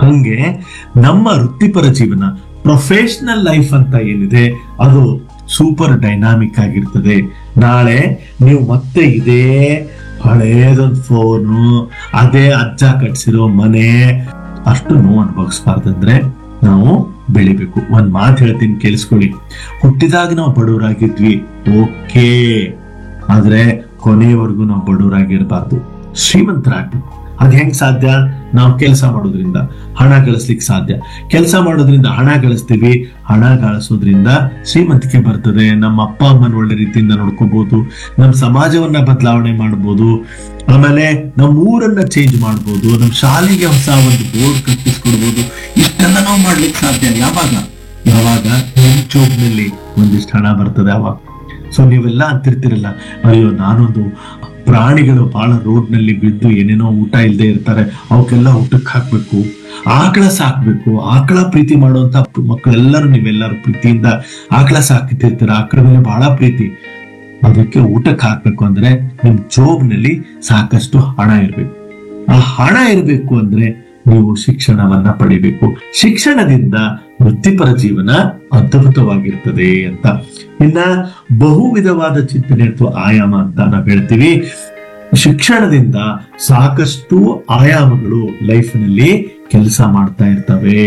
ಹಂಗೆ ನಮ್ಮ ವೃತ್ತಿಪರ ಜೀವನ ಪ್ರೊಫೆಷನಲ್ ಲೈಫ್ ಅಂತ ಏನಿದೆ ಅದು ಸೂಪರ್ ಡೈನಾಮಿಕ್ ಆಗಿರ್ತದೆ ನಾಳೆ ನೀವು ಮತ್ತೆ ಇದೇ ಹಳೇದೊಂದು ಫೋನು ಅದೇ ಅಜ್ಜ ಕಟ್ಸಿರೋ ಮನೆ ಅಷ್ಟು ನೋವು ಅನುಭವಿಸ್ಬಾರ್ದಂದ್ರೆ ನಾವು ಬೆಳಿಬೇಕು ಒಂದ್ ಮಾತು ಹೇಳ್ತೀನಿ ಕೇಳಿಸ್ಕೊಳ್ಳಿ ಹುಟ್ಟಿದಾಗ ನಾವು ಬಡವರಾಗಿದ್ವಿ ಓಕೆ ಆದ್ರೆ ಕೊನೆಯವರೆಗೂ ನಾವು ಬಡವರಾಗಿರ್ಬಾರ್ದು ಶ್ರೀಮಂತರಾಗ್ಬೇಕು ಅದ್ ಹೆಂಗ್ ಸಾಧ್ಯ ನಾವು ಕೆಲಸ ಮಾಡೋದ್ರಿಂದ ಹಣ ಗಳಿಸ್ಲಿಕ್ಕೆ ಸಾಧ್ಯ ಕೆಲಸ ಮಾಡೋದ್ರಿಂದ ಹಣ ಗಳಿಸ್ತೀವಿ ಹಣ ಗಳಿಸೋದ್ರಿಂದ ಶ್ರೀಮಂತಿಕೆ ಬರ್ತದೆ ನಮ್ಮ ಅಪ್ಪ ಅಮ್ಮನ ಒಳ್ಳೆ ರೀತಿಯಿಂದ ನೋಡ್ಕೋಬಹುದು ನಮ್ಮ ಸಮಾಜವನ್ನ ಬದಲಾವಣೆ ಮಾಡ್ಬೋದು ಆಮೇಲೆ ನಮ್ಮ ಊರನ್ನ ಚೇಂಜ್ ಮಾಡ್ಬೋದು ನಮ್ಮ ಶಾಲೆಗೆ ಹೊಸ ಒಂದು ಬೋರ್ಡ್ ಕಟ್ಟಿಸ್ಕೊಡ್ಬೋದು ಇಷ್ಟೆಲ್ಲ ನಾವು ಮಾಡ್ಲಿಕ್ಕೆ ಸಾಧ್ಯ ಯಾವಾಗ ಯಾವಾಗ ನಿಮ್ ಜೋಬ್ನಲ್ಲಿ ಒಂದಿಷ್ಟು ಹಣ ಬರ್ತದೆ ಅವಾಗ ಸೊ ನೀವೆಲ್ಲ ಅಂತಿರ್ತಿರಲ್ಲ ಅಯ್ಯೋ ನಾನೊಂದು ಪ್ರಾಣಿಗಳು ಬಹಳ ರೋಡ್ ನಲ್ಲಿ ಬಿದ್ದು ಏನೇನೋ ಊಟ ಇಲ್ಲದೆ ಇರ್ತಾರೆ ಅವಕ್ಕೆಲ್ಲ ಊಟಕ್ಕೆ ಹಾಕ್ಬೇಕು ಆಕಳ ಸಾಕ್ಬೇಕು ಆಕಳ ಪ್ರೀತಿ ಮಾಡುವಂತ ಮಕ್ಕಳೆಲ್ಲರೂ ನೀವೆಲ್ಲರೂ ಪ್ರೀತಿಯಿಂದ ಆಕಳ ಸಾಕ್ತಿರ್ತೀರ ಆಕಳ ಮೇಲೆ ಬಹಳ ಪ್ರೀತಿ ಅದಕ್ಕೆ ಊಟಕ್ಕೆ ಹಾಕ್ಬೇಕು ಅಂದ್ರೆ ನಿಮ್ ಜೋಬ್ನಲ್ಲಿ ಸಾಕಷ್ಟು ಹಣ ಇರ್ಬೇಕು ಆ ಹಣ ಇರಬೇಕು ಅಂದ್ರೆ ನೀವು ಶಿಕ್ಷಣವನ್ನ ಪಡಿಬೇಕು ಶಿಕ್ಷಣದಿಂದ ವೃತ್ತಿಪರ ಜೀವನ ಅದ್ಭುತವಾಗಿರ್ತದೆ ಅಂತ ಇನ್ನ ಬಹು ವಿಧವಾದ ಚಿಂತನೆ ಅಥವಾ ಆಯಾಮ ಅಂತ ನಾವು ಹೇಳ್ತೀವಿ ಶಿಕ್ಷಣದಿಂದ ಸಾಕಷ್ಟು ಆಯಾಮಗಳು ಲೈಫ್ನಲ್ಲಿ ಕೆಲಸ ಮಾಡ್ತಾ ಇರ್ತವೆ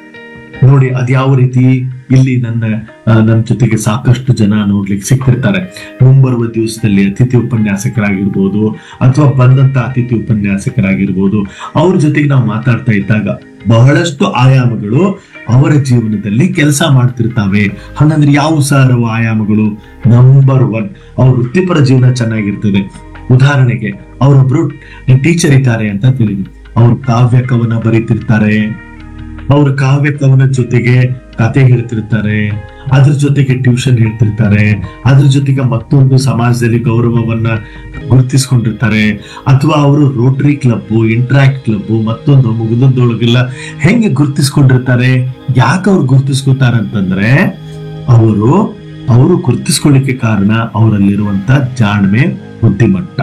ನೋಡಿ ಅದ್ಯಾವ ರೀತಿ ಇಲ್ಲಿ ನನ್ನ ಆ, ನನ್ನ ಜೊತೆಗೆ ಸಾಕಷ್ಟು ಜನ ನೋಡ್ಲಿಕ್ಕೆ ಸಿಗ್ತಿರ್ತಾರೆ ಮುಂಬರುವ ದಿವಸದಲ್ಲಿ ಅತಿಥಿ ಉಪನ್ಯಾಸಕರಾಗಿರ್ಬೋದು ಅಥವಾ ಬಂದಂತ ಅತಿಥಿ ಉಪನ್ಯಾಸಕರಾಗಿರ್ಬೋದು ಅವ್ರ ಜೊತೆಗೆ ನಾವು ಮಾತಾಡ್ತಾ ಇದ್ದಾಗ ಬಹಳಷ್ಟು ಆಯಾಮಗಳು ಅವರ ಜೀವನದಲ್ಲಿ ಕೆಲಸ ಮಾಡ್ತಿರ್ತಾವೆ ಹಂಗಂದ್ರೆ ಯಾವ ಸರ್ ಅವು ಆಯಾಮಗಳು ನಂಬರ್ ಒನ್ ಅವ್ರ ವೃತ್ತಿಪರ ಜೀವನ ಚೆನ್ನಾಗಿರ್ತದೆ ಉದಾಹರಣೆಗೆ ಅವರೊಬ್ರು ಟೀಚರ್ ಇದ್ದಾರೆ ಅಂತ ತಿಳಿದ್ವಿ ಅವ್ರು ಕಾವ್ಯ ಕವನ ಬರೀತಿರ್ತಾರೆ ಅವ್ರ ಕಾವ್ಯ ಕವನ ಜೊತೆಗೆ ಕತೆ ಹೇಳ್ತಿರ್ತಾರೆ ಅದ್ರ ಜೊತೆಗೆ ಟ್ಯೂಷನ್ ಹೇಳ್ತಿರ್ತಾರೆ ಅದ್ರ ಜೊತೆಗೆ ಮತ್ತೊಂದು ಸಮಾಜದಲ್ಲಿ ಗೌರವವನ್ನ ಗುರುತಿಸ್ಕೊಂಡಿರ್ತಾರೆ ಅಥವಾ ಅವರು ರೋಟರಿ ಕ್ಲಬ್ ಇಂಟ್ರಾಕ್ಟ್ ಕ್ಲಬ್ ಮತ್ತೊಂದು ಮುಗಿದೊಂದೊಳಗೆಲ್ಲ ಹೆಂಗೆ ಗುರುತಿಸ್ಕೊಂಡಿರ್ತಾರೆ ಯಾಕೆ ಅವ್ರು ಗುರುತಿಸ್ಕೊತಾರೆ ಅಂತಂದ್ರೆ ಅವರು ಅವರು ಗುರುತಿಸ್ಕೊಳ್ಳಿಕ್ಕೆ ಕಾರಣ ಅವರಲ್ಲಿರುವಂತ ಜಾಣ್ಮೆ ಬುದ್ಧಿಮಟ್ಟ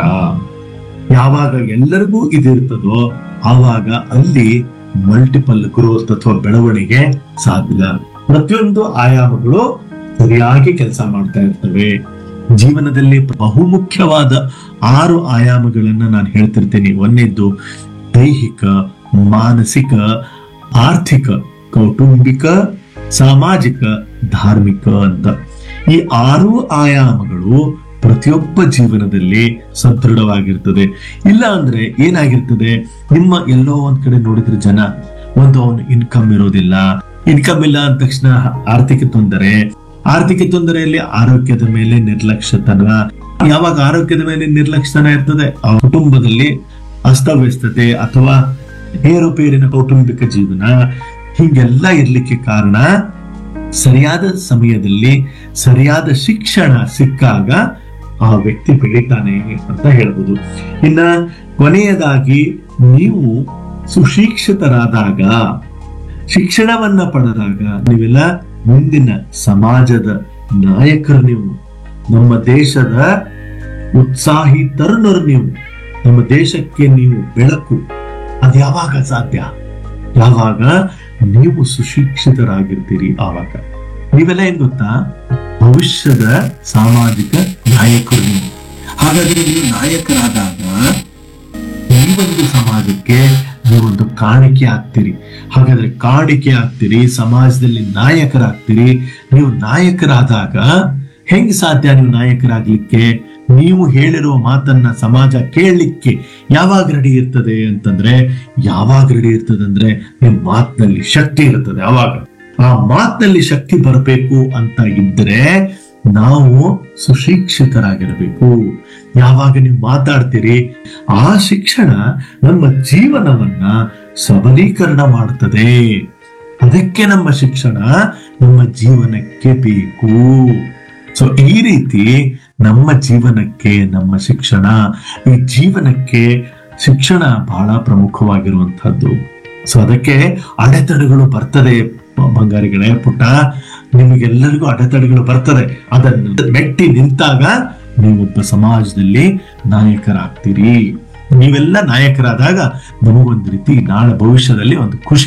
ಯಾವಾಗ ಎಲ್ಲರಿಗೂ ಇದಿರ್ತದೋ ಆವಾಗ ಅಲ್ಲಿ ಮಲ್ಟಿಪಲ್ ಗ್ರೋತ್ ಅಥವಾ ಬೆಳವಣಿಗೆ ಸಾಧ್ಯ ಪ್ರತಿಯೊಂದು ಆಯಾಮಗಳು ಸರಿಯಾಗಿ ಕೆಲಸ ಮಾಡ್ತಾ ಇರ್ತವೆ ಜೀವನದಲ್ಲಿ ಬಹುಮುಖ್ಯವಾದ ಆರು ಆಯಾಮಗಳನ್ನ ನಾನು ಹೇಳ್ತಿರ್ತೀನಿ ಒಂದನೇದ್ದು ದೈಹಿಕ ಮಾನಸಿಕ ಆರ್ಥಿಕ ಕೌಟುಂಬಿಕ ಸಾಮಾಜಿಕ ಧಾರ್ಮಿಕ ಅಂತ ಈ ಆರು ಆಯಾಮಗಳು ಪ್ರತಿಯೊಬ್ಬ ಜೀವನದಲ್ಲಿ ಸದೃಢವಾಗಿರ್ತದೆ ಇಲ್ಲ ಅಂದ್ರೆ ಏನಾಗಿರ್ತದೆ ನಿಮ್ಮ ಎಲ್ಲೋ ಒಂದ್ ಕಡೆ ನೋಡಿದ್ರೆ ಜನ ಒಂದು ಅವನು ಇನ್ಕಮ್ ಇರೋದಿಲ್ಲ ಇನ್ಕಮ್ ಇಲ್ಲ ಅಂದ ತಕ್ಷಣ ಆರ್ಥಿಕ ತೊಂದರೆ ಆರ್ಥಿಕ ತೊಂದರೆಯಲ್ಲಿ ಆರೋಗ್ಯದ ಮೇಲೆ ನಿರ್ಲಕ್ಷ್ಯತನ ಯಾವಾಗ ಆರೋಗ್ಯದ ಮೇಲೆ ನಿರ್ಲಕ್ಷ್ಯತನ ಇರ್ತದೆ ಆ ಕುಟುಂಬದಲ್ಲಿ ಅಸ್ತವ್ಯಸ್ತತೆ ಅಥವಾ ಏರುಪೇರಿನ ಕೌಟುಂಬಿಕ ಜೀವನ ಹೀಗೆಲ್ಲ ಇರ್ಲಿಕ್ಕೆ ಕಾರಣ ಸರಿಯಾದ ಸಮಯದಲ್ಲಿ ಸರಿಯಾದ ಶಿಕ್ಷಣ ಸಿಕ್ಕಾಗ ಆ ವ್ಯಕ್ತಿ ಬೆಳಿತಾನೆ ಅಂತ ಹೇಳ್ಬೋದು ಇನ್ನ ಕೊನೆಯದಾಗಿ ನೀವು ಸುಶಿಕ್ಷಿತರಾದಾಗ ಶಿಕ್ಷಣವನ್ನ ಪಡೆದಾಗ ನೀವೆಲ್ಲ ಮುಂದಿನ ಸಮಾಜದ ನಾಯಕರು ನೀವು ನಮ್ಮ ದೇಶದ ಉತ್ಸಾಹಿ ತರುಣರು ನೀವು ನಮ್ಮ ದೇಶಕ್ಕೆ ನೀವು ಬೆಳಕು ಅದು ಯಾವಾಗ ಸಾಧ್ಯ ಯಾವಾಗ ನೀವು ಸುಶಿಕ್ಷಿತರಾಗಿರ್ತೀರಿ ಆವಾಗ ನೀವೆಲ್ಲ ಏನ್ ಗೊತ್ತಾ ಭವಿಷ್ಯದ ಸಾಮಾಜಿಕ ನಾಯಕರು ನೀವು ಹಾಗಾದ್ರೆ ನೀವು ನಾಯಕರಾದಾಗ ಈ ಒಂದು ಸಮಾಜಕ್ಕೆ ನೀವೊಂದು ಕಾಣಿಕೆ ಆಗ್ತೀರಿ ಹಾಗಾದ್ರೆ ಕಾಣಿಕೆ ಆಗ್ತೀರಿ ಸಮಾಜದಲ್ಲಿ ನಾಯಕರಾಗ್ತೀರಿ ನೀವು ನಾಯಕರಾದಾಗ ಹೆಂಗ್ ಸಾಧ್ಯ ನೀವು ನಾಯಕರಾಗ್ಲಿಕ್ಕೆ ನೀವು ಹೇಳಿರುವ ಮಾತನ್ನ ಸಮಾಜ ಕೇಳಲಿಕ್ಕೆ ಯಾವಾಗ ರೆಡಿ ಇರ್ತದೆ ಅಂತಂದ್ರೆ ಯಾವಾಗ ರೆಡಿ ಇರ್ತದೆ ಅಂದ್ರೆ ನಿಮ್ ಮಾತಿನಲ್ಲಿ ಶಕ್ತಿ ಇರ್ತದೆ ಅವಾಗ ಆ ಮಾತಿನಲ್ಲಿ ಶಕ್ತಿ ಬರಬೇಕು ಅಂತ ಇದ್ರೆ ನಾವು ಸುಶಿಕ್ಷಿತರಾಗಿರ್ಬೇಕು ಯಾವಾಗ ನೀವು ಮಾತಾಡ್ತೀರಿ ಆ ಶಿಕ್ಷಣ ನಮ್ಮ ಜೀವನವನ್ನ ಸಬಲೀಕರಣ ಮಾಡ್ತದೆ ಅದಕ್ಕೆ ನಮ್ಮ ಶಿಕ್ಷಣ ನಮ್ಮ ಜೀವನಕ್ಕೆ ಬೇಕು ಸೊ ಈ ರೀತಿ ನಮ್ಮ ಜೀವನಕ್ಕೆ ನಮ್ಮ ಶಿಕ್ಷಣ ಈ ಜೀವನಕ್ಕೆ ಶಿಕ್ಷಣ ಬಹಳ ಪ್ರಮುಖವಾಗಿರುವಂತಹದ್ದು ಸೊ ಅದಕ್ಕೆ ಅಡೆತಡೆಗಳು ಬರ್ತದೆ ಬ- ಬಂಗಾರಿಗಳೇ ಪುಟ್ಟ ನಿಮಗೆಲ್ಲರಿಗೂ ಅಡೆತಡೆಗಳು ಬರ್ತದೆ ಅದನ್ನು ಮೆಟ್ಟಿ ನಿಂತಾಗ ನೀವೊಬ್ಬ ಸಮಾಜದಲ್ಲಿ ನಾಯಕರಾಗ್ತೀರಿ ನೀವೆಲ್ಲ ನಾಯಕರಾದಾಗ ನಮಗೊಂದು ರೀತಿ ನಾಳೆ ಭವಿಷ್ಯದಲ್ಲಿ ಒಂದು ಖುಷಿ